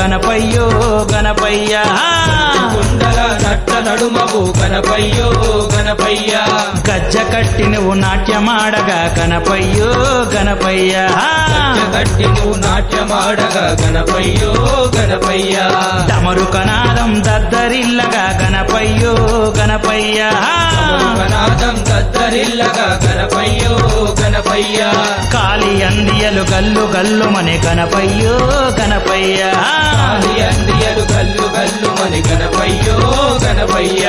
గణపయ్యో గణపయ్య కుండల నట్ట నడుమవు గణపయ్యో గణపయ్య గజ్జ కట్టి నువ్వు నాట్యమాడగా గణపయ్యో గణపయ్య గట్టి నువ్వు నాట్యమాడగా గణపయ్యో గణపయ్య డమరు కనాదం దద్దరిల్లగా గణపయ్యో గణపయ్య గణాదం దద్దరిల్లగా గణపయ్యో గణపయ్య కాలి అందియలు గల్లు గల్లు మనే గణపయ్యో గణపయ్య ఆది అందియలు గల్లు గల్లు మని గణపయ్యో గణపయ్య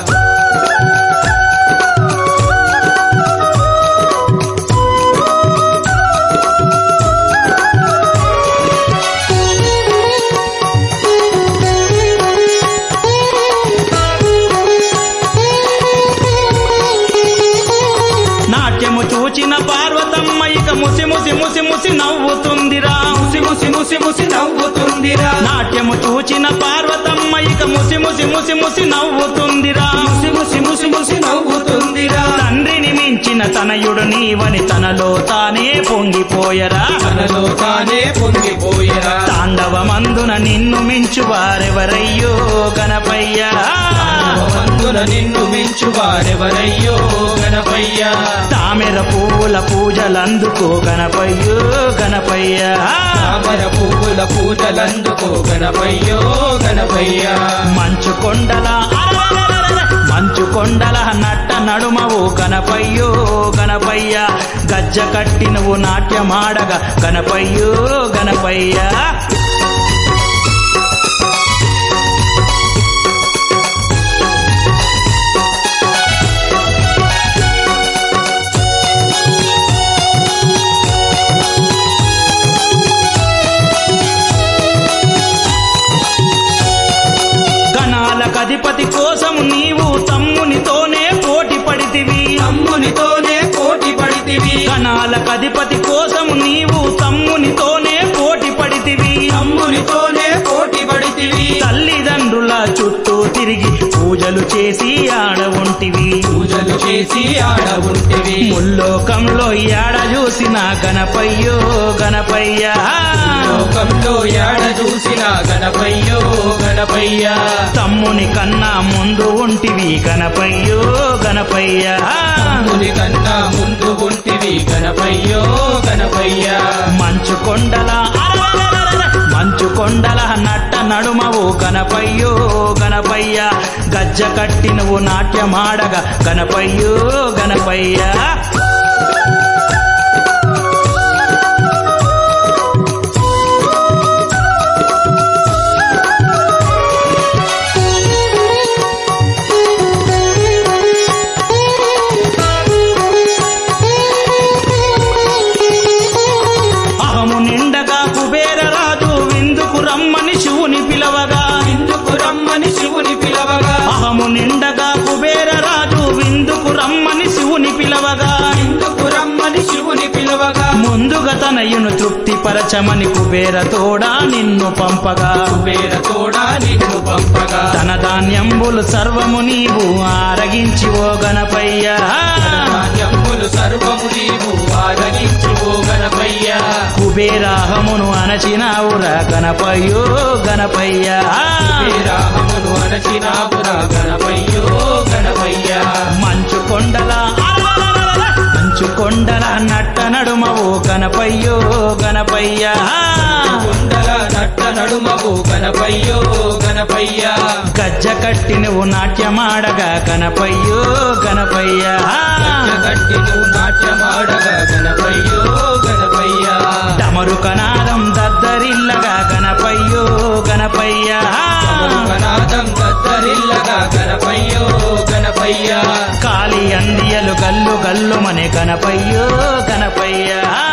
నాట్యము చూచిన పార్వతమ్మ ఇక ముసి ముసి ముసి ముసి నవ్వుతుందిరా ముసి ముసి ముసి ముసి నవ్వుతుందిరా నాట్యము చూచిన పార్వతమ్మ ఇక ముసి ముసి ముసి ముసి నవ్వుతుందిరా ముసి ముసి ముసి ముసి నవ్వుతుందిరా తండ్రిని మించిన తనయుడు నీవని తనలో తానే పొంగిపోయరా తనలో తానే పొంగిపోయిరా తాండవమందున నిన్ను మించు వారెవరయ్యో గణపయ్యా మందున నిన్ను మించు వారెవరయ్యో గణపయ్య తామెర పువ్వుల పూజలందుకో గణపయ్యో గణపయ్యా తామర పువ్వుల పూజలందుకో గణపయ్యో గణపయ్య మంచు కొండల అరరరరరర, మంచు కొండల నట్ట నడుమవు గణపయ్యో గణపయ్య గజ్జ కట్టి నువ్వు నాట్యమాడగా గణపయ్యో గణపయ్యా గణాలకు అధిపతి కోసం నీవు తమ్మునితోనే పోటీ పడితివి తమ్మునితోనే పోటీ పడితివి గణాలకు అధిపతి కోసం నీవు తమ్మునితోనే పోటీ పడితివి తమ్మునితోనే పోటీ పడితివి తల్లిదండ్రుల చుట్టూ తిరిగి పూజలు చేసి ఆడ ఉంటివి పూజలు చేసి ఆడ ఉంటివి ముల్లోకంలో ఏడ చూసిన గణపయ్యో గణపయ్య లోకంలో ఏడ చూసిన గణపయ్యో గణపయ్య తమ్ముని కన్నా ముందు ఉంటివి గణపయ్యో గణపయ్య తమ్ముని కన్నా ముందు ఉంటివి గణపయ్యో గణపయ్య మంచు కొండల అరరరరరర, మంచు కొండల నట్ట నడుమవు గణపయ్యో గణపయ్య గజ్జ కట్టి నువ్వు నాట్యమాడగా గణపయ్యో గణపయ్య అహము నిండగా కుబేర రాజు విందుకు రమ్మని శివుని పిలవగా ఇందుకు రమ్మని శివుని పిలవగా అహము నిండగా కుబేర రాజు విందుకు రమ్మని శివుని పిలవగా ఇందుకు రమ్మని శివుని పిలవగా ముందుగా తనయును తృప్తిపరచమని కుబేర తోడా నిన్ను పంపగా కుబేర తోడా నిన్ను పంపగా తన ధాన్యంబులు సర్వము నీవు ఆరగించి ఓ గణపయ్య ధాన్యములు సర్వము నీవు ఆదరించి ఓ గణపయ్య కుబేరాహమును అణచినావురా గణపయ్యో గణపయ్య రామమును అణచినాపురా గణపయ్యో గణపయ్య మంచు కొండల అరరరరరర, మంచు కొండల నట్ట నడుమవు గణపయ్యో గణపయ్య కుండల నట్ట నడుమవు గణపయ్యో గణపయ్య గజ్జ కట్టి నువ్వు నాట్యమాడగా గణపయ్యో గణపయ్య గట్టి నువ్వు నాట్యమాడగా గణపయ్యో గణపయ్య డమరు కనాదం దద్దరిల్లగా గణపయ్యో గణపయ్య గణాదం దద్దరిల్లగా గణపయ్యో గణపయ్య కాలి అందియలు గల్లు గల్లు మనే గణపయ్యో గణపయ్య